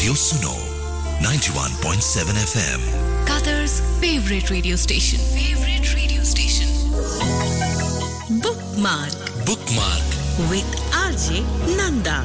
Radio Suno, 91.7 FM. Qatar's favorite radio station. Favorite radio station. Bookmark Bookmark. with RJ Nanda.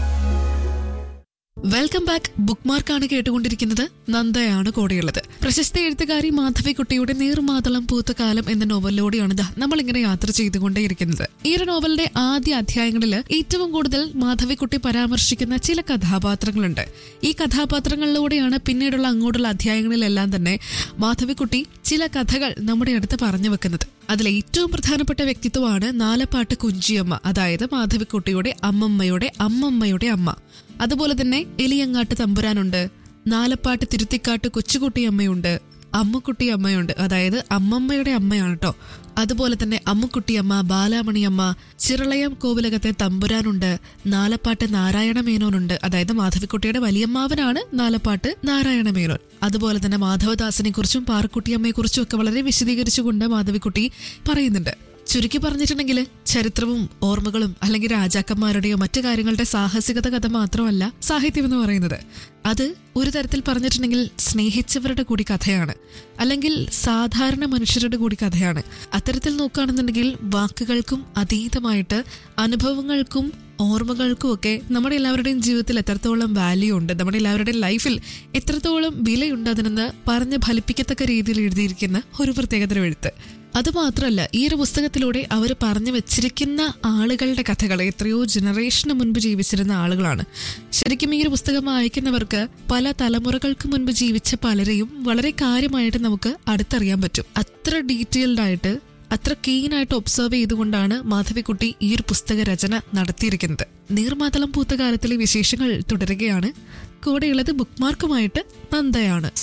Welcome back ബുക്ക് മാർക്കാണ് കേട്ടുകൊണ്ടിരിക്കുന്നത് നന്ദയാണ് കൂടെയുള്ളത് പ്രശസ്ത എഴുത്തുകാരി മാധവിക്കുട്ടിയുടെ നീർമാതളം പൂത്ത കാലം എന്ന നോവലിലൂടെയാണ് ദാ നമ്മളിങ്ങനെ യാത്ര ചെയ്തുകൊണ്ടേയിരിക്കുന്നത് ഈ ഒരു നോവലിന്റെ ആദ്യ അധ്യായങ്ങളിൽ ഏറ്റവും കൂടുതൽ മാധവിക്കുട്ടി പരാമർശിക്കുന്ന ചില കഥാപാത്രങ്ങളുണ്ട് ഈ കഥാപാത്രങ്ങളിലൂടെയാണ് പിന്നീടുള്ള അങ്ങോട്ടുള്ള അധ്യായങ്ങളിലെല്ലാം തന്നെ മാധവിക്കുട്ടി ചില കഥകൾ നമ്മുടെ അടുത്ത് പറഞ്ഞു വെക്കുന്നത് അതിൽ ഏറ്റവും പ്രധാനപ്പെട്ട വ്യക്തിത്വമാണ് നാലപ്പാട്ട് കുഞ്ചിയമ്മ അതായത് മാധവിക്കുട്ടിയുടെ അമ്മമ്മയുടെ അമ്മമ്മയുടെ അമ്മ അതുപോലെ തന്നെ എലിയങ്ങാട്ട് തമ്പുരാനുണ്ട് നാലപ്പാട്ട് തിരുത്തിക്കാട്ട് കൊച്ചുകുട്ടിയമ്മയുണ്ട് അമ്മുക്കുട്ടി അമ്മയുണ്ട് അതായത് അമ്മമ്മയുടെ അമ്മയാണ് കേട്ടോ അതുപോലെ തന്നെ അമ്മുക്കുട്ടിയമ്മ ബാലാമണിയമ്മ ചിറളയം കോവിലകത്തെ തമ്പുരാനുണ്ട് നാലപ്പാട്ട് നാരായണ മേനോനുണ്ട് അതായത് മാധവിക്കുട്ടിയുടെ വലിയമ്മാവനാണ് നാലപ്പാട്ട് നാരായണ മേനോൻ അതുപോലെ തന്നെ മാധവദാസിനെ കുറിച്ചും പാറക്കുട്ടിയമ്മയെ കുറിച്ചും ഒക്കെ വളരെ വിശദീകരിച്ചുകൊണ്ട് മാധവിക്കുട്ടി പറയുന്നുണ്ട് ചുരുക്കി പറഞ്ഞിട്ടുണ്ടെങ്കിൽ ചരിത്രവും ഓർമ്മകളും അല്ലെങ്കിൽ രാജാക്കന്മാരുടെയോ മറ്റു കാര്യങ്ങളുടെ സാഹസികത കഥ മാത്രമല്ല സാഹിത്യം എന്ന് പറയുന്നത് അത് ഒരു തരത്തിൽ പറഞ്ഞിട്ടുണ്ടെങ്കിൽ സ്നേഹിച്ചവരുടെ കൂടി കഥയാണ് അല്ലെങ്കിൽ സാധാരണ മനുഷ്യരുടെ കൂടി കഥയാണ് അത്തരത്തിൽ നോക്കുകയാണെന്നുണ്ടെങ്കിൽ വാക്കുകൾക്കും അതീതമായിട്ട് അനുഭവങ്ങൾക്കും ഓർമ്മകൾക്കും ഒക്കെ നമ്മുടെ എല്ലാവരുടെയും ജീവിതത്തിൽ എത്രത്തോളം വാല്യൂ ഉണ്ട് നമ്മുടെ എല്ലാവരുടെയും ലൈഫിൽ എത്രത്തോളം വിലയുണ്ട് അതിനെന്ന് പറഞ്ഞ് ഫലിപ്പിക്കത്തക്ക രീതിയിൽ എഴുതിയിരിക്കുന്ന ഒരു പ്രത്യേകതരം എഴുത്ത് അതുമാത്രമല്ല ഈ ഒരു പുസ്തകത്തിലൂടെ അവർ പറഞ്ഞു വെച്ചിരിക്കുന്ന ആളുകളുടെ കഥകൾ എത്രയോ ജനറേഷന് മുൻപ് ജീവിച്ചിരുന്ന ആളുകളാണ് ശരിക്കും ഈ ഒരു പുസ്തകം വായിക്കുന്നവർക്ക് പല തലമുറകൾക്ക് മുൻപ് ജീവിച്ച പലരെയും വളരെ കാര്യമായിട്ട് നമുക്ക് അടുത്തറിയാൻ പറ്റും അത്ര ഡീറ്റെയിൽഡ് ആയിട്ട് അത്ര കീനായിട്ട് ഒബ്സർവ് ചെയ്തുകൊണ്ടാണ് മാധവിക്കുട്ടി ഈ ഒരു പുസ്തക രചന നടത്തിയിരിക്കുന്നത് നീർമാതളം പൂത്ത കാലത്തിലെ വിശേഷങ്ങൾ തുടരുകയാണ് കൂടെയുള്ളത് ബുക്ക് മാർക്കുമായിട്ട് നന്ദയാണ്